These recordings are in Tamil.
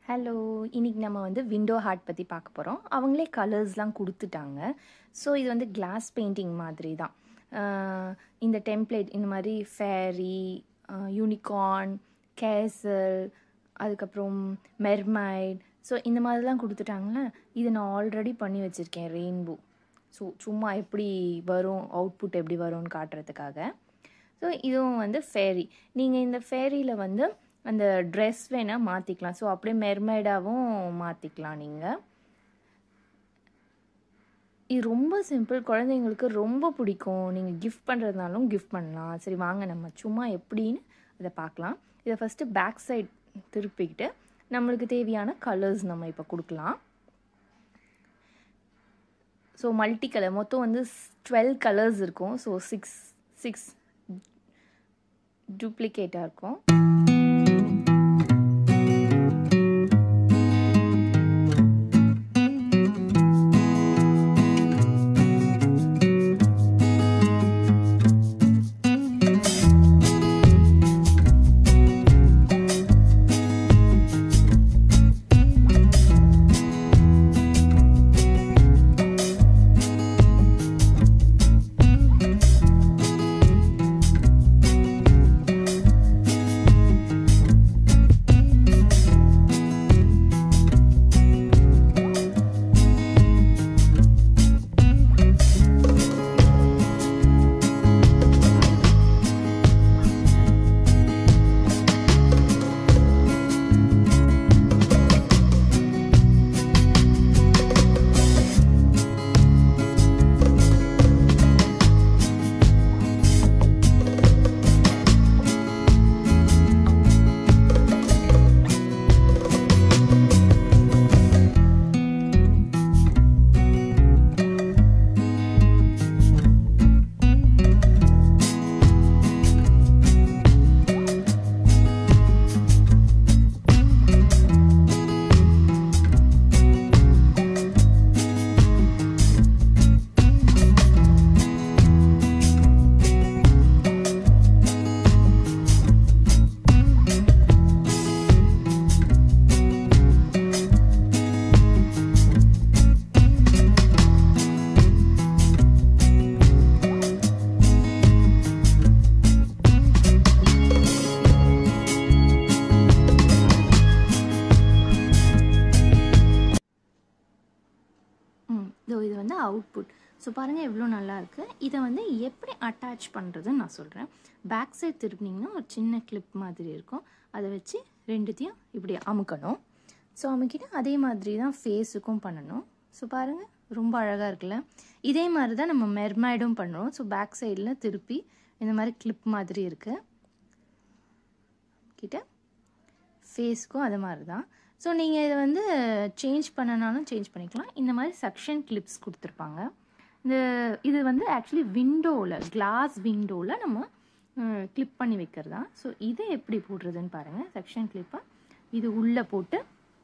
ஹலோ இன்னைக்கு நம்ம வந்து விண்டோ ஹார்ட் பற்றி பார்க்க போகிறோம் அவங்களே கலர்ஸ்லாம் கொடுத்துட்டாங்க ஸோ இது வந்து கிளாஸ் பெயிண்டிங் மாதிரி தான் ஆஹ் இந்த டெம்ப்ளேட் இந்த மாதிரி ஃபேரி யூனிகார்ன் கேசல் அதுக்கப்புறம் மெர்மைட் ஸோ இந்த மாதிரிலாம் கொடுத்துட்டாங்களே இதை நான் ஆல்ரெடி பண்ணி வச்சுருக்கேன் ரெயின்போ ஸோ சும்மா எப்படி வரும் அவுட்புட் எப்படி வரும்னு காட்டுறதுக்காக ஸோ இதுவும் வந்து ஃபேரி நீங்கள் இந்த ஃபேரியில் வந்து அந்த ட்ரெஸ் வேணால் மாற்றிக்கலாம் ஸோ அப்படியே மெர்மைடாகவும் மாற்றிக்கலாம் நீங்கள் இது ரொம்ப சிம்பிள் குழந்தைங்களுக்கு ரொம்ப பிடிக்கும் நீங்கள் கிஃப்ட் பண்ணுறதுனாலும் கிஃப்ட் பண்ணலாம் சரி வாங்க நம்ம சும்மா எப்படின்னு அதை பார்க்கலாம் இதை ஃபஸ்ட்டு பேக் சைட் திருப்பிக்கிட்டு நம்மளுக்கு தேவையான கலர்ஸ் நம்ம இப்போ கொடுக்கலாம் ஸோ மல்டி கலர் மொத்தம் வந்து டுவெல் கலர்ஸ் இருக்கும் ஸோ சிக்ஸ் சிக்ஸ் டூப்ளிகேட்டாக இருக்கும் ம் இதோ இது வந்து அவுட்புட் ஸோ பாருங்கள் எவ்வளோ நல்லா இருக்குது இதை வந்து எப்படி அட்டாச் பண்ணுறதுன்னு நான் சொல்கிறேன் பேக் சைட் திருப்பினீங்கன்னா ஒரு சின்ன கிளிப் மாதிரி இருக்கும் அதை வச்சு ரெண்டுத்தையும் இப்படி அமுக்கணும் ஸோ அமுக்கிட்டு அதே மாதிரி தான் ஃபேஸுக்கும் பண்ணணும் ஸோ பாருங்கள் ரொம்ப அழகாக இருக்குல்ல இதே மாதிரி தான் நம்ம மெர்மைடும் பண்ணுறோம் ஸோ பேக் சைடில் திருப்பி இந்த மாதிரி கிளிப் மாதிரி இருக்குது கிட்ட ஃபேஸ்க்கும் அது மாதிரி தான் ஸோ நீங்கள் இதை வந்து சேஞ்ச் பண்ணனாலும் சேஞ்ச் பண்ணிக்கலாம் இந்த மாதிரி செக்ஷன் கிளிப்ஸ் கொடுத்துருப்பாங்க இந்த இது வந்து ஆக்சுவலி விண்டோவில் கிளாஸ் விண்டோவில் நம்ம கிளிப் பண்ணி வைக்கிறது தான் ஸோ இதை எப்படி போடுறதுன்னு பாருங்கள் செக்ஷன் கிளிப்பை இது உள்ளே போட்டு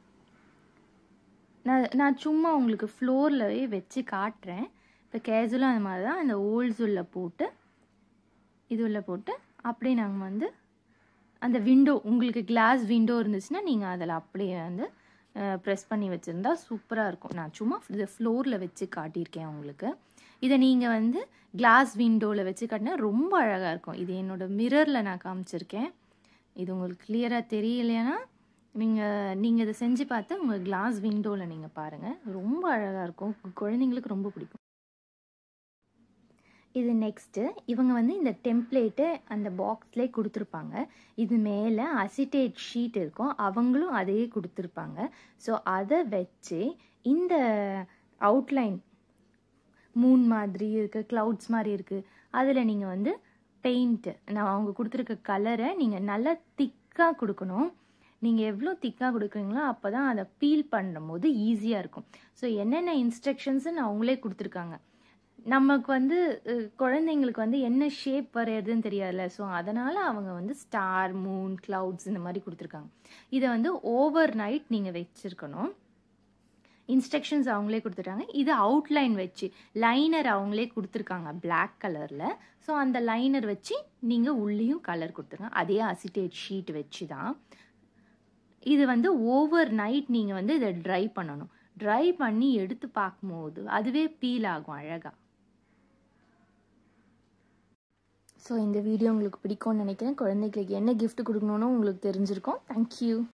நான் நான் சும்மா உங்களுக்கு ஃப்ளோர்லவே வச்சு காட்டுறேன் இப்போ கேஜுவலும் அந்த மாதிரி தான் இந்த ஓல்ஸ் உள்ள போட்டு இது உள்ள போட்டு அப்படியே நாங்கள் வந்து அந்த விண்டோ உங்களுக்கு கிளாஸ் விண்டோ இருந்துச்சுன்னா நீங்கள் அதில் அப்படியே வந்து ப்ரெஸ் பண்ணி வச்சுருந்தா சூப்பராக இருக்கும் நான் சும்மா இது ஃப்ளோரில் வச்சு காட்டியிருக்கேன் உங்களுக்கு இதை நீங்கள் வந்து கிளாஸ் விண்டோவில் வச்சு காட்டினா ரொம்ப அழகாக இருக்கும் இது என்னோடய மிரரில் நான் காமிச்சிருக்கேன் இது உங்களுக்கு கிளியராக தெரியலைன்னா நீங்கள் நீங்கள் இதை செஞ்சு பார்த்து உங்கள் கிளாஸ் விண்டோவில் நீங்கள் பாருங்கள் ரொம்ப அழகாக இருக்கும் குழந்தைங்களுக்கு ரொம்ப பிடிக்கும் இது நெக்ஸ்ட்டு இவங்க வந்து இந்த டெம்ப்ளேட்டு அந்த பாக்ஸ்லேயே கொடுத்துருப்பாங்க இது மேலே அசிட்டேட் ஷீட் இருக்கும் அவங்களும் அதையே கொடுத்துருப்பாங்க ஸோ அதை வச்சு இந்த அவுட்லைன் மூன் மாதிரி இருக்குது க்ளவுட்ஸ் மாதிரி இருக்குது அதில் நீங்கள் வந்து பெயிண்ட்டு நான் அவங்க கொடுத்துருக்க கலரை நீங்கள் நல்லா திக்காக கொடுக்கணும் நீங்கள் எவ்வளோ திக்காக கொடுக்குறீங்களோ அப்போ தான் அதை பீல் பண்ணும்போது ஈஸியாக இருக்கும் ஸோ என்னென்ன இன்ஸ்ட்ரக்ஷன்ஸுன்னு அவங்களே கொடுத்துருக்காங்க நமக்கு வந்து குழந்தைங்களுக்கு வந்து என்ன ஷேப் வரையறதுன்னு தெரியாதுல்ல ஸோ அதனால் அவங்க வந்து ஸ்டார் மூன் க்ளவுட்ஸ் இந்த மாதிரி கொடுத்துருக்காங்க இதை வந்து ஓவர் நைட் நீங்கள் வச்சுருக்கணும் இன்ஸ்ட்ரக்ஷன்ஸ் அவங்களே கொடுத்துட்டாங்க இது அவுட்லைன் வச்சு லைனர் அவங்களே கொடுத்துருக்காங்க பிளாக் கலரில் ஸோ அந்த லைனர் வச்சு நீங்கள் உள்ளேயும் கலர் கொடுத்துருங்க அதே அசிட்டேட் ஷீட் வச்சு தான் இது வந்து ஓவர் நைட் நீங்கள் வந்து இதை ட்ரை பண்ணணும் ட்ரை பண்ணி எடுத்து பார்க்கும்போது அதுவே பீல் ஆகும் அழகாக ஸோ இந்த வீடியோ உங்களுக்கு பிடிக்கும்னு நினைக்கிறேன் குழந்தைகளுக்கு என்ன gift கொடுக்கணும்னு உங்களுக்கு தெரிஞ்சிருக்கும் தேங்க்யூ